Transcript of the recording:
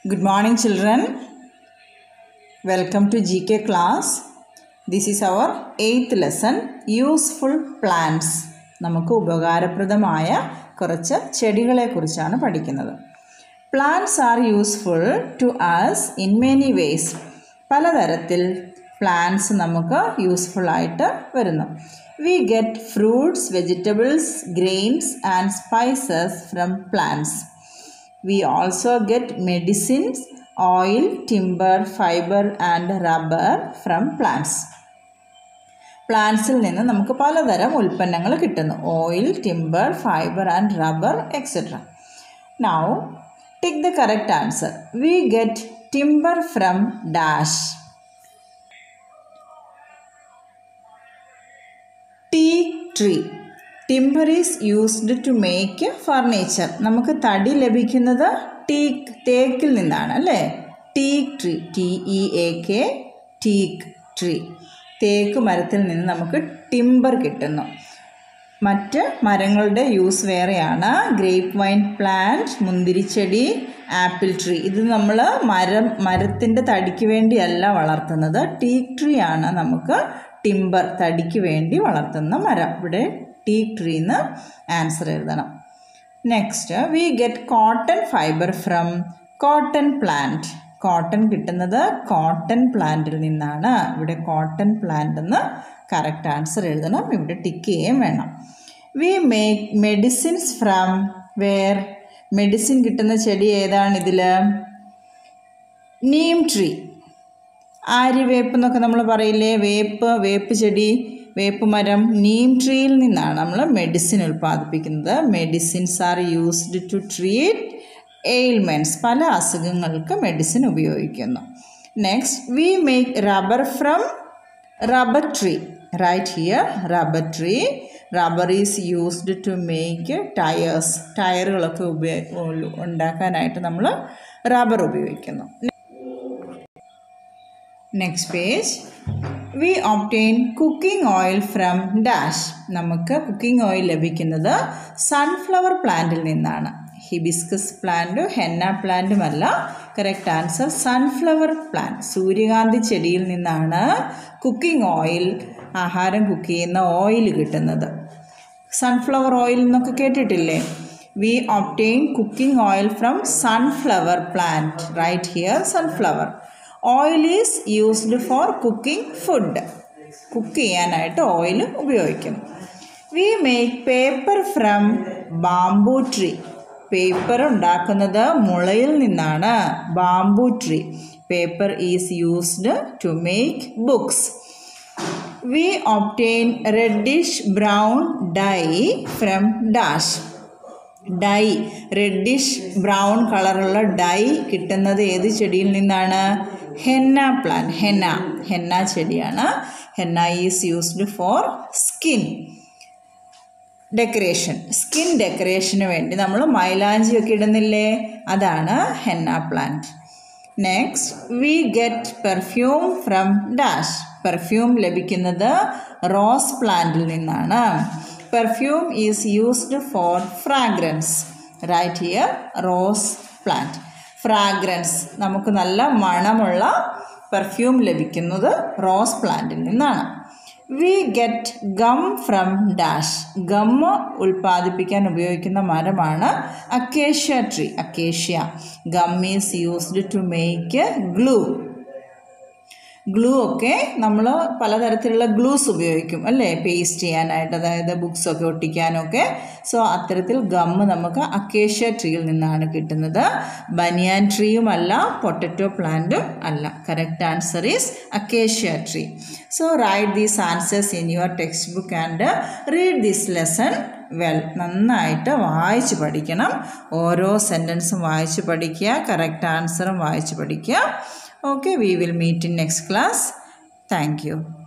Good morning, children. Welcome to GK class. This is our eighth lesson Useful Plants. നമുക്ക് ഉപകാരപ്രദമായ കുറച്ച് ചെടികളെക്കുറിച്ചാണ് പഠിക്കുന്നത് plants are useful to us in many ways പലതരത്തിൽ plants നമുക്ക് useful ആയിട്ട് വരുന്നു we get fruits vegetables grains and spices from plants we also get medicines oil timber fibre and rubber from plants പ്ലാന്റ്സിൽ നിന്ന് നമുക്ക് പലതരം ഉൽപ്പന്നങ്ങൾ കിട്ടുന്നു oil timber fibre and rubber etcetera now tick the correct answer we get timber from dash teak tree timber is used to make furniture നമുക്ക് തടി ലഭിക്കുന്നത് teak തേക്കിൽ നിന്നാണ് അല്ലേ teak tree T E A K teak tree തേക്ക് മരത്തിൽ നിന്ന് നമുക്ക് ടിമ്പർ കിട്ടുന്നു മറ്റ് മരങ്ങളുടെ യൂസ് വേറെയാണ് ഗ്രേപ്പ് വൈൻ പ്ലാന്റ് മുന്തിരിച്ചെടി ആപ്പിൾ ട്രീ ഇത് നമ്മൾ മരം മരത്തിൻ്റെ തടിക്ക് വേണ്ടിയല്ല വളർത്തുന്നത് ടീക്ക് ട്രീ ആണ് നമുക്ക് ടിമ്പർ തടിക്ക് വേണ്ടി വളർത്തുന്ന മരം ഇവിടെ ടീക്ക് ട്രീന്ന് ആൻസർ എഴുതണം next we get cotton fibre from cotton plant cotton കിട്ടുന്നത് കോട്ടൺ പ്ലാന്റിൽ നിന്നാണ് ഇവിടെ കോട്ടൺ പ്ലാന്റ് എന്ന് കറക്റ്റ് ആൻസർ എഴുതണം ഇവിടെ ടിക്ക് ചെയ്യുകയും വേണം we make medicines from where medicine കിട്ടുന്ന ചെടി ഏതാണ് ഇതിൽ നീം ട്രീ ആര്യവേപ്പ് എന്നൊക്കെ നമ്മൾ പറയില്ലേ വേപ്പ് വേപ്പ് ചെടി വേപ്പ് മരം നീം ട്രീയിൽ നിന്നാണ് നമ്മൾ മെഡിസിൻ ഉൽപ്പാദിപ്പിക്കുന്നത് medicines are used to treat ailments പല അസുഖങ്ങൾക്ക് മെഡിസിൻ ഉപയോഗിക്കുന്നു next we make rubber from rubber tree right here rubber tree rubber is used to make tyres ടയറുകളൊക്കെ ഉപയോ ഉണ്ടാക്കാനായിട്ട് നമ്മൾ റബ്ബർ ഉപയോഗിക്കുന്നു next page we obtain cooking oil from dash നമുക്ക് cooking oil ലഭിക്കുന്നത് സൺഫ്ലവർ പ്ലാന്റിൽ നിന്നാണ് ഹിബിസ്കസ് പ്ലാന്റും ഹെന്ന പ്ലാന്റുമല്ല കറക്റ്റ് ആൻസർ സൺഫ്ലവർ പ്ലാന്റ് സൂര്യകാന്തി ചെടിയിൽ നിന്നാണ് കുക്കിംഗ് ഓയിൽ ആഹാരം കുക്ക് ചെയ്യുന്ന ഓയിൽ കിട്ടുന്നത് സൺഫ്ലവർ ഓയിൽ എന്നൊക്കെ കേട്ടിട്ടില്ലേ we obtain cooking oil from sunflower plant right here sunflower oil is used for cooking food cook ചെയ്യാനായിട്ട് ഓയിൽ ഉപയോഗിക്കുന്നു we make paper from bamboo tree paper ഉണ്ടാക്കുന്നത് മുളയിൽ നിന്നാണ് bamboo tree paper is used to make books we obtain reddish brown dye from dash dye reddish brown കളറുള്ള dye കിട്ടുന്നത് ഏത് ചെടിയിൽ നിന്നാണ് ഹെന്ന പ്ലാന്റ് ഹെന്ന ഹെന്ന ചെടിയാണ് henna is used for skin decoration skin ഡെക്കറേഷന് വേണ്ടി നമ്മൾ മൈലാഞ്ചി ഒക്കെ ഇടുന്നില്ലേ അതാണ് henna plant next we get perfume from dash perfume ലഭിക്കുന്നത് റോസ് പ്ലാന്റിൽ നിന്നാണ് perfume is used for fragrance right here rose plant fragrance നമുക്ക് നല്ല മണമുള്ള പെർഫ്യൂം ലഭിക്കുന്നത് റോസ് പ്ലാന്റിൽ നിന്നാണ് we get gum from dash gum ഉൽപ്പാദിപ്പിക്കാൻ ഉപയോഗിക്കുന്ന മരമാണ് acacia tree acacia gum is used to make glue glue ഒക്കെ നമ്മൾ പലതരത്തിലുള്ള ഗ്ലൂസ് ഉപയോഗിക്കും അല്ലേ പേസ്റ്റ് ചെയ്യാനായിട്ട് അതായത് ബുക്സൊക്കെ ഒട്ടിക്കാനൊക്കെ സോ അത്തരത്തിൽ ഗമ്മ് നമുക്ക് അക്കേഷ്യ ട്രീയിൽ നിന്നാണ് കിട്ടുന്നത് ബനിയാൻ ട്രീയും അല്ല പൊട്ടറ്റോ പ്ലാന്റും അല്ല correct answer is acacia tree so write these answers in your text book and read this lesson well നന്നായിട്ട് വായിച്ച് പഠിക്കണം ഓരോ സെൻറ്റൻസും വായിച്ച് പഠിക്കുക കറക്റ്റ് ആൻസറും വായിച്ച് പഠിക്കുക Okay, we will meet in next class. Thank you.